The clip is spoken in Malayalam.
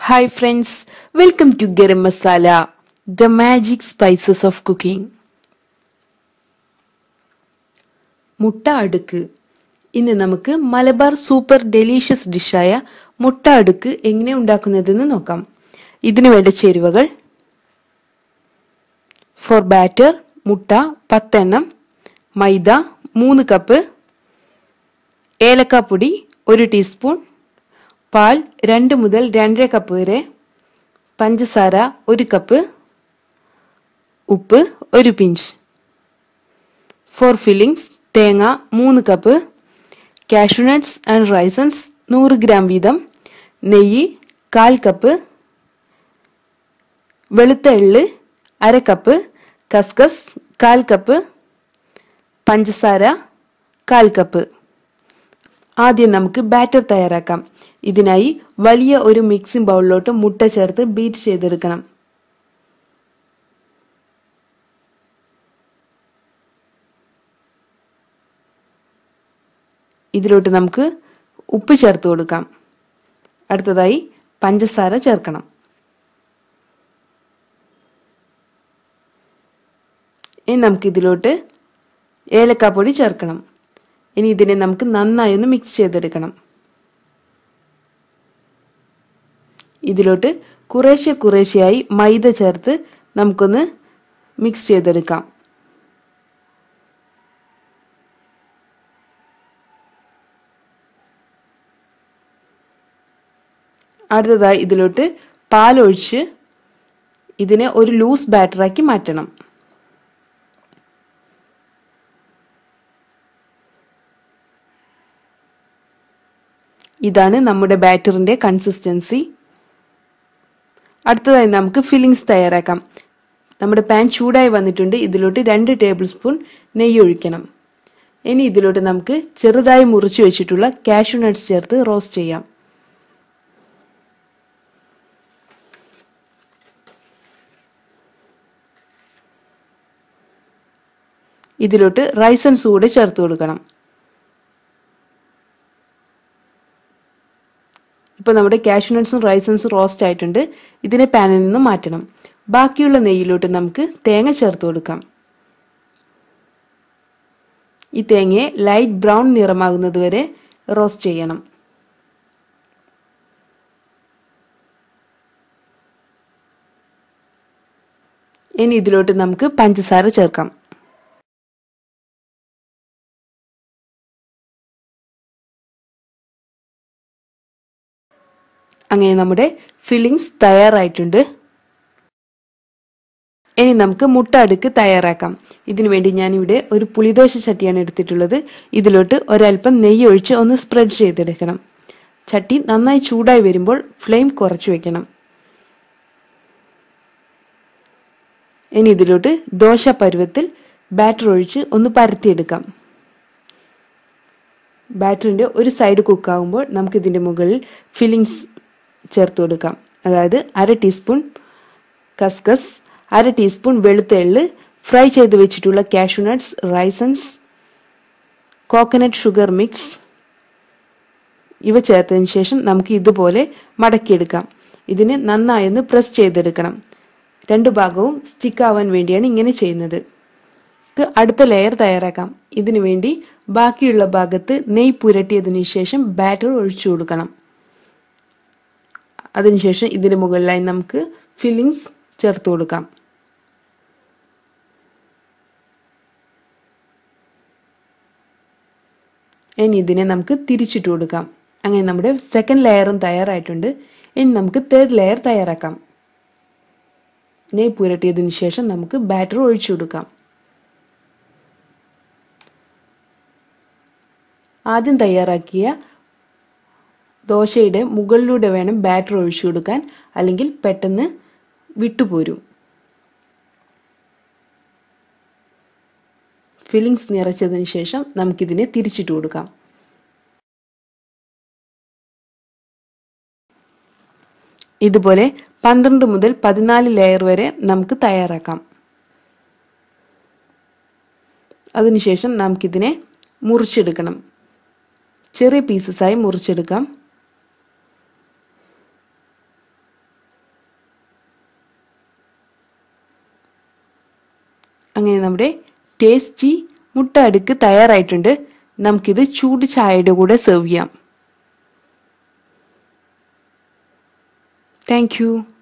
Hi friends, welcome to Garam Masala, the magic spices of cooking. മുട്ട അടുക്ക് ഇന്ന് നമുക്ക് മലബാർ സൂപ്പർ ഡെലീഷ്യസ് ഡിഷായ മുട്ട അടുക്ക് എങ്ങനെ ഉണ്ടാക്കുന്നതെന്ന് നോക്കാം ഇതിനു വേണ്ട ചേരുവകൾ ഫോർ ബാറ്റർ മുട്ട പത്തെണ്ണം മൈദ മൂന്ന് കപ്പ് ഏലക്കാപ്പൊടി ഒരു ടീസ്പൂൺ പാൽ രണ്ട് മുതൽ രണ്ടര കപ്പ് വരെ പഞ്ചസാര ഒരു കപ്പ് ഉപ്പ് ഒരു പിഞ്ച് ഫോർ ഫില്ലിങ്സ് തേങ്ങ മൂന്ന് കപ്പ് കാഷ്യൂനട്ട്സ് ആൻഡ് റൈസൻസ് നൂറ് ഗ്രാം വീതം നെയ്യ് കാൽ കപ്പ് വെളുത്ത എള്ള് അര കപ്പ് കസ്കസ് കാൽ കപ്പ് പഞ്ചസാര കാൽ കപ്പ് ആദ്യം നമുക്ക് ബാറ്റർ തയ്യാറാക്കാം ഇതിനായി വലിയ ഒരു മിക്സിംഗ് ബൗളിലോട്ട് മുട്ട ചേർത്ത് ബീറ്റ് ചെയ്തെടുക്കണം ഇതിലോട്ട് നമുക്ക് ഉപ്പ് ചേർത്ത് കൊടുക്കാം അടുത്തതായി പഞ്ചസാര ചേർക്കണം ഇനി നമുക്ക് ഇതിലോട്ട് ഏലക്കാപ്പൊടി ചേർക്കണം ഇനി ഇതിനെ നമുക്ക് നന്നായി ഒന്ന് മിക്സ് ചെയ്തെടുക്കണം ഇതിലോട്ട് കുറേശ്ശെ കുറേശ്ശെയായി മൈദ ചേർത്ത് നമുക്കൊന്ന് മിക്സ് ചെയ്തെടുക്കാം അടുത്തതായി ഇതിലോട്ട് പാലൊഴിച്ച് ഇതിനെ ഒരു ലൂസ് ബാറ്ററാക്കി മാറ്റണം ഇതാണ് നമ്മുടെ ബാറ്ററിൻ്റെ കൺസിസ്റ്റൻസി അടുത്തതായി നമുക്ക് ഫില്ലിങ്സ് തയ്യാറാക്കാം നമ്മുടെ പാൻ ചൂടായി വന്നിട്ടുണ്ട് ഇതിലോട്ട് രണ്ട് ടേബിൾ സ്പൂൺ നെയ്യ് ഒഴിക്കണം ഇനി ഇതിലോട്ട് നമുക്ക് ചെറുതായി മുറിച്ച് വെച്ചിട്ടുള്ള കാഷ്യൂ നട്ട്സ് ചേർത്ത് റോസ്റ്റ് ചെയ്യാം ഇതിലോട്ട് റൈസൻസ് കൂടെ ചേർത്ത് കൊടുക്കണം ഇപ്പോൾ നമ്മുടെ കാഷ്യൂനട്ട്സും റൈസൻസും റോസ്റ്റ് ആയിട്ടുണ്ട് ഇതിനെ പാനിൽ നിന്ന് മാറ്റണം ബാക്കിയുള്ള നെയ്യിലോട്ട് നമുക്ക് തേങ്ങ ചേർത്ത് കൊടുക്കാം ഈ തേങ്ങയെ ലൈറ്റ് ബ്രൗൺ നിറമാകുന്നത് വരെ റോസ്റ്റ് ചെയ്യണം ഇനി ഇതിലോട്ട് നമുക്ക് പഞ്ചസാര ചേർക്കാം അങ്ങനെ നമ്മുടെ ഫില്ലിങ്സ് തയ്യാറായിട്ടുണ്ട് ഇനി നമുക്ക് മുട്ട അടുക്ക് തയ്യാറാക്കാം ഇതിനു വേണ്ടി ഞാനിവിടെ ഒരു പുളിദോശ ചട്ടിയാണ് എടുത്തിട്ടുള്ളത് ഇതിലോട്ട് ഒരൽപ്പം നെയ്യ് ഒഴിച്ച് ഒന്ന് സ്പ്രെഡ് ചെയ്തെടുക്കണം ചട്ടി നന്നായി ചൂടായി വരുമ്പോൾ ഫ്ലെയിം കുറച്ച് വെക്കണം ഇനി ഇതിലോട്ട് ദോശ പരുവത്തിൽ ബാറ്റർ ഒഴിച്ച് ഒന്ന് പരത്തിയെടുക്കാം ബാറ്ററിൻ്റെ ഒരു സൈഡ് കുക്കാകുമ്പോൾ നമുക്കിതിൻ്റെ മുകളിൽ ഫില്ലിങ്സ് ചേർത്ത് കൊടുക്കാം അതായത് അര ടീസ്പൂൺ കസ്കസ് അര ടീസ്പൂൺ വെളുത്ത എള്ള് ഫ്രൈ ചെയ്ത് വെച്ചിട്ടുള്ള cashew nuts raisins coconut sugar mix ഇവ ചേർത്തതിന് ശേഷം നമുക്ക് ഇതുപോലെ മടക്കിയെടുക്കാം ഇതിനെ നന്നായി ഒന്ന് പ്രസ് ചെയ്തെടുക്കണം രണ്ടു ഭാഗവും സ്റ്റിക്ക് ആവാൻ വേണ്ടിയാണ് ഇങ്ങനെ ചെയ്യുന്നത് അടുത്ത ലെയർ തയ്യാറാക്കാം ഇതിനു വേണ്ടി ബാക്കിയുള്ള ഭാഗത്ത് നെയ് പുരട്ടിയതിന് ശേഷം ബാറ്റർ ഒഴിച്ചു കൊടുക്കണം അതിനുശേഷം ഇതിന് മുകളിലായി നമുക്ക് ഫില്ലിങ്സ് ചേർത്ത് കൊടുക്കാം ഇനി ഇതിനെ നമുക്ക് തിരിച്ചിട്ട് കൊടുക്കാം അങ്ങനെ നമ്മുടെ സെക്കൻഡ് ലെയറും തയ്യാറായിട്ടുണ്ട് ഇനി നമുക്ക് തേർഡ് ലെയർ തയ്യാറാക്കാം നെയ് പുരട്ടിയതിന് ശേഷം നമുക്ക് ബാറ്റർ ഒഴിച്ചു കൊടുക്കാം ആദ്യം തയ്യാറാക്കിയ ദോശയുടെ മുകളിലൂടെ വേണം ബാറ്റർ ഒഴിച്ചു കൊടുക്കാൻ അല്ലെങ്കിൽ പെട്ടെന്ന് വിട്ടുപോരും ഫില്ലിങ്സ് നിറച്ചതിന് ശേഷം നമുക്കിതിനെ തിരിച്ചിട്ട് കൊടുക്കാം ഇതുപോലെ പന്ത്രണ്ട് മുതൽ പതിനാല് ലെയർ വരെ നമുക്ക് തയ്യാറാക്കാം അതിനുശേഷം നമുക്കിതിനെ മുറിച്ചെടുക്കണം ചെറിയ പീസസായി മുറിച്ചെടുക്കാം അങ്ങനെ നമ്മുടെ ടേസ്റ്റി മുട്ട അടുക്ക് തയ്യാറായിട്ടുണ്ട് നമുക്കിത് ചൂട് ചായയുടെ കൂടെ സെർവ് ചെയ്യാം താങ്ക് യു